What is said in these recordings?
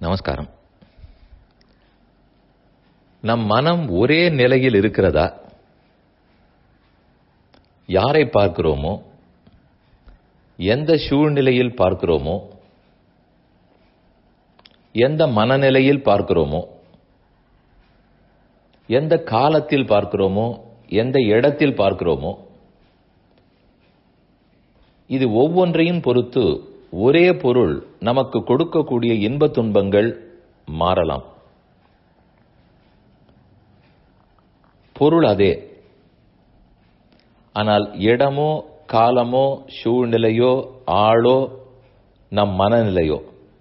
நமஸ்காரம் நம் மனம் ஒரே நிலையில் இருக்கிறதா யாரை பார்க்கிறோமோ எந்த சூழ்நிலையில் பார்க்கிறோமோ எந்த மனநிலையில் பார்க்கிறோமோ எந்த காலத்தில் பார்க்கிறோமோ எந்த இடத்தில் பார்க்கிறோமோ இது ஒவ்வொன்றையும் பொறுத்து ஒரே பொருள் நமக்கு கொடுக்கக்கூடிய இன்ப துன்பங்கள் மாறலாம் பொருள் அதே ஆனால் இடமோ காலமோ சூழ்நிலையோ ஆளோ நம் மனநிலையோ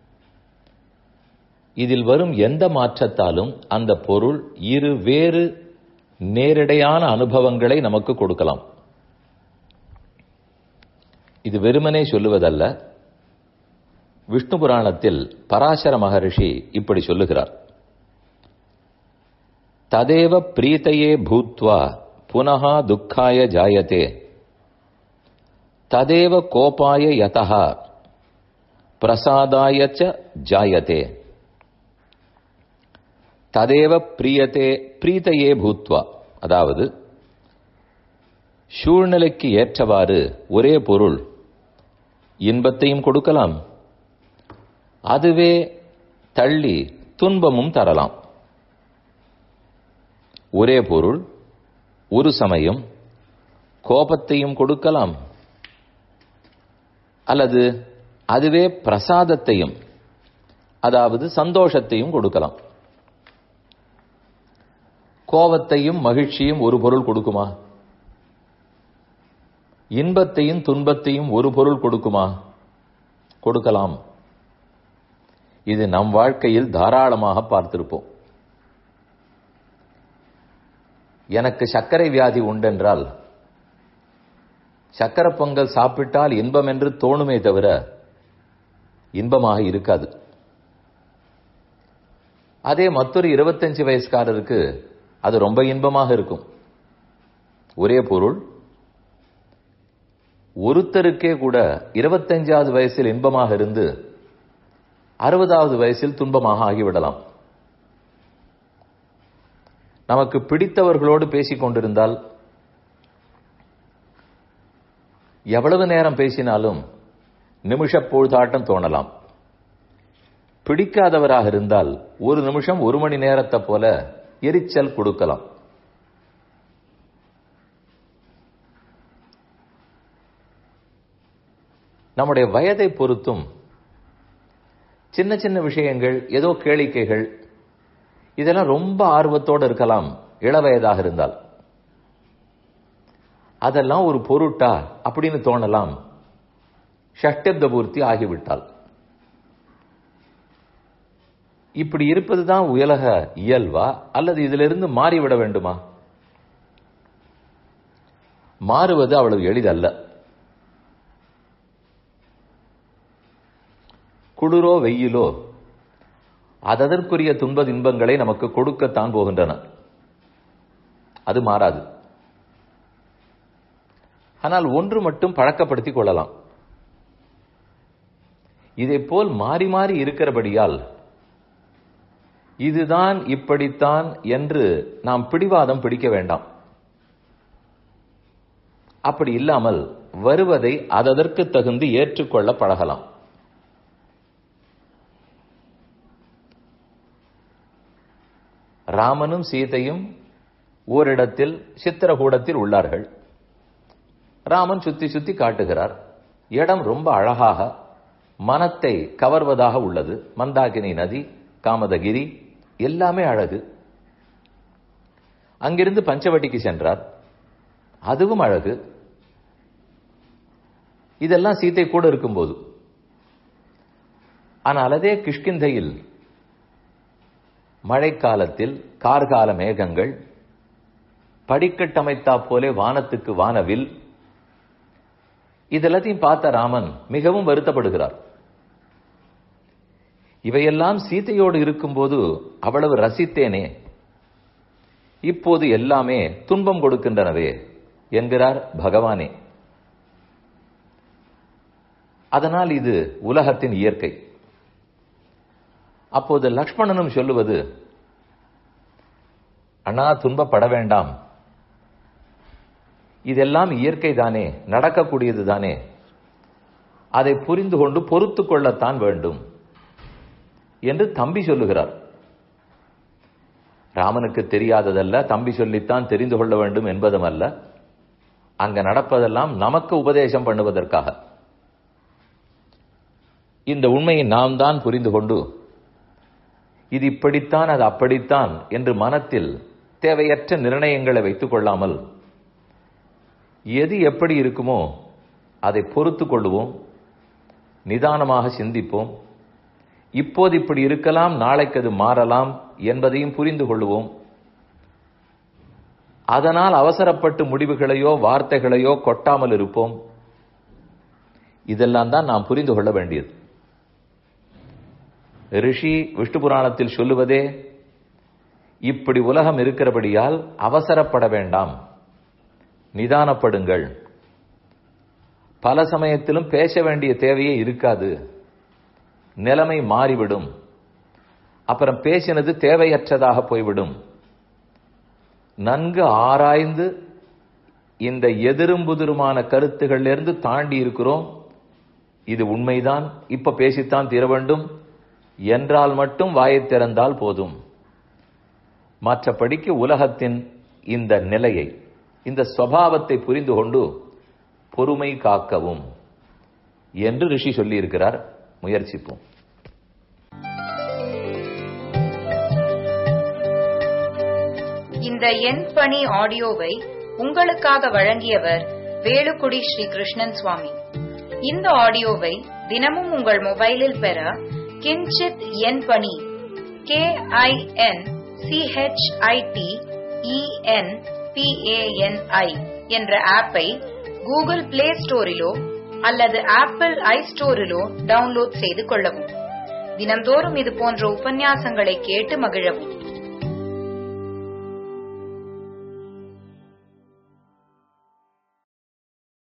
இதில் வரும் எந்த மாற்றத்தாலும் அந்த பொருள் இரு வேறு நேரடியான அனுபவங்களை நமக்கு கொடுக்கலாம் இது வெறுமனே சொல்லுவதல்ல விஷ்ணு புராணத்தில் பராசர மகரிஷி இப்படி சொல்லுகிறார் ததேவ பிரீத்தையே பூத்வா புனகா துக்காய ஜாயத்தே ததேவ கோபாய யதா பிரசாதாய ஜாயத்தே ததேவ பிரியத்தே பிரீத்தையே பூத்வா அதாவது சூழ்நிலைக்கு ஏற்றவாறு ஒரே பொருள் இன்பத்தையும் கொடுக்கலாம் அதுவே தள்ளி துன்பமும் தரலாம் ஒரே பொருள் ஒரு சமயம் கோபத்தையும் கொடுக்கலாம் அல்லது அதுவே பிரசாதத்தையும் அதாவது சந்தோஷத்தையும் கொடுக்கலாம் கோபத்தையும் மகிழ்ச்சியும் ஒரு பொருள் கொடுக்குமா இன்பத்தையும் துன்பத்தையும் ஒரு பொருள் கொடுக்குமா கொடுக்கலாம் இது நம் வாழ்க்கையில் தாராளமாக பார்த்திருப்போம் எனக்கு சர்க்கரை வியாதி உண்டென்றால் சக்கரை பொங்கல் சாப்பிட்டால் இன்பம் என்று தோணுமே தவிர இன்பமாக இருக்காது அதே மற்றொரு இருபத்தஞ்சு வயசுக்காரருக்கு அது ரொம்ப இன்பமாக இருக்கும் ஒரே பொருள் ஒருத்தருக்கே கூட இருபத்தஞ்சாவது வயசில் இன்பமாக இருந்து அறுபதாவது வயசில் துன்பமாக ஆகிவிடலாம் நமக்கு பிடித்தவர்களோடு பேசிக் கொண்டிருந்தால் எவ்வளவு நேரம் பேசினாலும் நிமிஷ பொழுதாட்டம் தோணலாம் பிடிக்காதவராக இருந்தால் ஒரு நிமிஷம் ஒரு மணி நேரத்தை போல எரிச்சல் கொடுக்கலாம் நம்முடைய வயதை பொறுத்தும் சின்ன சின்ன விஷயங்கள் ஏதோ கேளிக்கைகள் இதெல்லாம் ரொம்ப ஆர்வத்தோடு இருக்கலாம் இளவயதாக இருந்தால் அதெல்லாம் ஒரு பொருட்டா அப்படின்னு தோணலாம் ஷஷ்டப்த பூர்த்தி ஆகிவிட்டால் இப்படி இருப்பதுதான் உலக இயல்பா அல்லது இதிலிருந்து மாறிவிட வேண்டுமா மாறுவது அவ்வளவு எளிதல்ல குளிரோ வெயிலோ அதற்குரிய துன்ப இன்பங்களை நமக்கு கொடுக்கத்தான் போகின்றன அது மாறாது ஆனால் ஒன்று மட்டும் பழக்கப்படுத்திக் கொள்ளலாம் இதை போல் மாறி மாறி இருக்கிறபடியால் இதுதான் இப்படித்தான் என்று நாம் பிடிவாதம் பிடிக்க வேண்டாம் அப்படி இல்லாமல் வருவதை அதற்கு தகுந்து ஏற்றுக்கொள்ள பழகலாம் ராமனும் சீதையும் ஓரிடத்தில் சித்திரகூடத்தில் உள்ளார்கள் ராமன் சுத்தி சுத்தி காட்டுகிறார் இடம் ரொம்ப அழகாக மனத்தை கவர்வதாக உள்ளது மந்தாகினி நதி காமதகிரி எல்லாமே அழகு அங்கிருந்து பஞ்சவட்டிக்கு சென்றார் அதுவும் அழகு இதெல்லாம் சீத்தை கூட இருக்கும்போது ஆனால் அதே கிஷ்கிந்தையில் மழைக்காலத்தில் கார்கால மேகங்கள் படிக்கட்டமைத்தா போலே வானத்துக்கு வானவில் இதெல்லாத்தையும் பார்த்த ராமன் மிகவும் வருத்தப்படுகிறார் இவையெல்லாம் சீதையோடு இருக்கும்போது அவ்வளவு ரசித்தேனே இப்போது எல்லாமே துன்பம் கொடுக்கின்றனவே என்கிறார் பகவானே அதனால் இது உலகத்தின் இயற்கை அப்போது லக்ஷ்மணனும் சொல்லுவது அண்ணா துன்பப்பட வேண்டாம் இதெல்லாம் இயற்கை தானே நடக்கக்கூடியது தானே அதை புரிந்து கொண்டு பொறுத்து கொள்ளத்தான் வேண்டும் என்று தம்பி சொல்லுகிறார் ராமனுக்கு தெரியாததல்ல தம்பி சொல்லித்தான் தெரிந்து கொள்ள வேண்டும் என்பதும் அல்ல அங்க நடப்பதெல்லாம் நமக்கு உபதேசம் பண்ணுவதற்காக இந்த உண்மையை நாம் தான் புரிந்து கொண்டு இது இப்படித்தான் அது அப்படித்தான் என்று மனத்தில் தேவையற்ற நிர்ணயங்களை வைத்துக் கொள்ளாமல் எது எப்படி இருக்குமோ அதை பொறுத்து கொள்ளுவோம் நிதானமாக சிந்திப்போம் இப்போது இப்படி இருக்கலாம் நாளைக்கு அது மாறலாம் என்பதையும் புரிந்து கொள்ளுவோம் அதனால் அவசரப்பட்டு முடிவுகளையோ வார்த்தைகளையோ கொட்டாமல் இருப்போம் இதெல்லாம் தான் நாம் புரிந்து கொள்ள வேண்டியது ரிஷி விஷ்ணு புராணத்தில் சொல்லுவதே இப்படி உலகம் இருக்கிறபடியால் அவசரப்பட வேண்டாம் நிதானப்படுங்கள் பல சமயத்திலும் பேச வேண்டிய தேவையே இருக்காது நிலைமை மாறிவிடும் அப்புறம் பேசினது தேவையற்றதாக போய்விடும் நன்கு ஆராய்ந்து இந்த எதிரும் புதிருமான கருத்துகளிலிருந்து தாண்டி இருக்கிறோம் இது உண்மைதான் இப்ப பேசித்தான் தீர வேண்டும் என்றால் மட்டும் வாயை திறந்தால் போதும் மற்றபடிக்கு உலகத்தின் இந்த நிலையை இந்த ஸ்வபாவத்தை புரிந்து கொண்டு பொறுமை காக்கவும் என்று ரிஷி சொல்லியிருக்கிறார் முயற்சிப்போம் இந்த எண் பணி ஆடியோவை உங்களுக்காக வழங்கியவர் வேலுக்குடி ஸ்ரீ கிருஷ்ணன் சுவாமி இந்த ஆடியோவை தினமும் உங்கள் மொபைலில் பெற கிஞ்சித் எண் பணி கே ஐ என் சிஹெச்ஐடி இஎன் பிஏஎன்ஐ என்ற ஆப்பை கூகுள் பிளே ஸ்டோரிலோ அல்லது ஆப்பிள் ஐ ஸ்டோரிலோ டவுன்லோட் செய்து கொள்ளவும் தினந்தோறும் இது போன்ற உபன்யாசங்களை கேட்டு மகிழவும்